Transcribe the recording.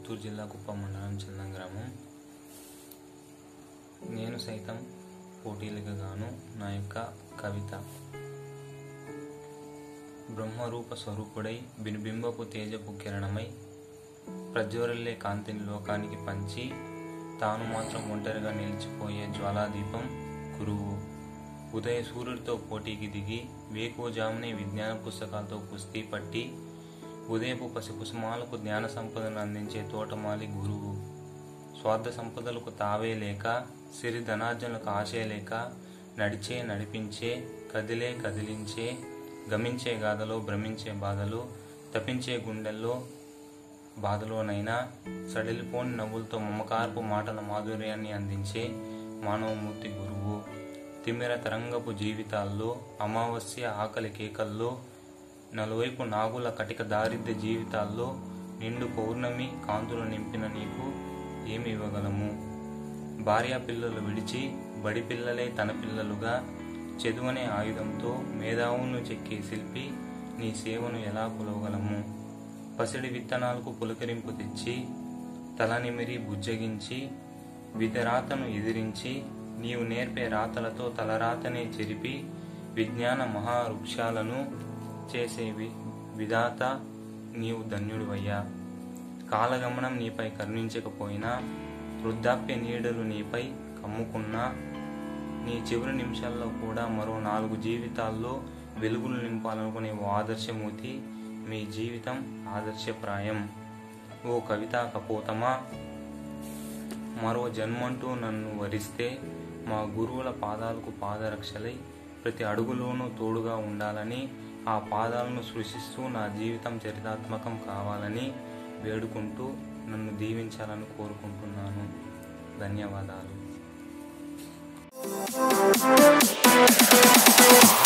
చిత్తూరు జిల్లా కుప్పం మండలం చిన్న గ్రామం నేను సైతం పోటీలకు గాను నా యొక్క కవిత బ్రహ్మరూప స్వరూపుడై బినుబింబపు తేజపు కిరణమై ప్రజ్వరిల్లే కాంతిని లోకానికి పంచి తాను మాత్రం ఒంటరిగా నిలిచిపోయే జ్వాలాదీపం గురువు ఉదయ సూర్యుడితో పోటీకి దిగి వేకువజామునే విజ్ఞాన పుస్తకాలతో కుస్తీ పట్టి ఉదయపు పసికుసుమాలకు జ్ఞాన సంపదను అందించే తోటమాలి గురువు స్వార్థ సంపదలకు తావే లేక సిరి ధనార్జనలకు ఆశే లేక నడిచే నడిపించే కదిలే కదిలించే గమించే గాథలో భ్రమించే బాధలు తపించే గుండెల్లో బాధలోనైనా సడిలిపోని నవ్వులతో మమకారపు మాటల మాధుర్యాన్ని అందించే మానవమూర్తి గురువు తిమ్మిర తరంగపు జీవితాల్లో అమావాస్య ఆకలి కేకల్లో నలువైపు నాగుల కటిక దారిద్ర్య జీవితాల్లో నిండు పౌర్ణమి కాంతులు నింపిన నీకు ఏమి ఇవ్వగలము భార్యా పిల్లలు విడిచి బడి పిల్లలే తన పిల్లలుగా చదువనే ఆయుధంతో మేధావులను చెక్కే శిల్పి నీ సేవను ఎలా కొలవగలము పసిడి విత్తనాలకు పులకరింపు తెచ్చి తలనిమిరి బుజ్జగించి విధరాతను ఎదిరించి నీవు నేర్పే రాతలతో తలరాతనే చెరిపి విజ్ఞాన మహావృక్షాలను చేసే వి విధాత నీవు ధన్యుడివయ్యా కాలగమనం నీపై కరుణించకపోయినా వృద్ధాప్య నీడలు నీపై కమ్ముకున్నా నీ చివరి నిమిషాల్లో కూడా మరో నాలుగు జీవితాల్లో వెలుగులు నింపాలనుకునే ఓ ఆదర్శమూర్తి మీ జీవితం ఆదర్శప్రాయం ఓ కవితా కపోతమా మరో జన్మంటూ నన్ను వరిస్తే మా గురువుల పాదాలకు పాదరక్షలై ప్రతి అడుగులోనూ తోడుగా ఉండాలని ఆ పాదాలను సృష్టిస్తూ నా జీవితం చరితాత్మకం కావాలని వేడుకుంటూ నన్ను దీవించాలని కోరుకుంటున్నాను ధన్యవాదాలు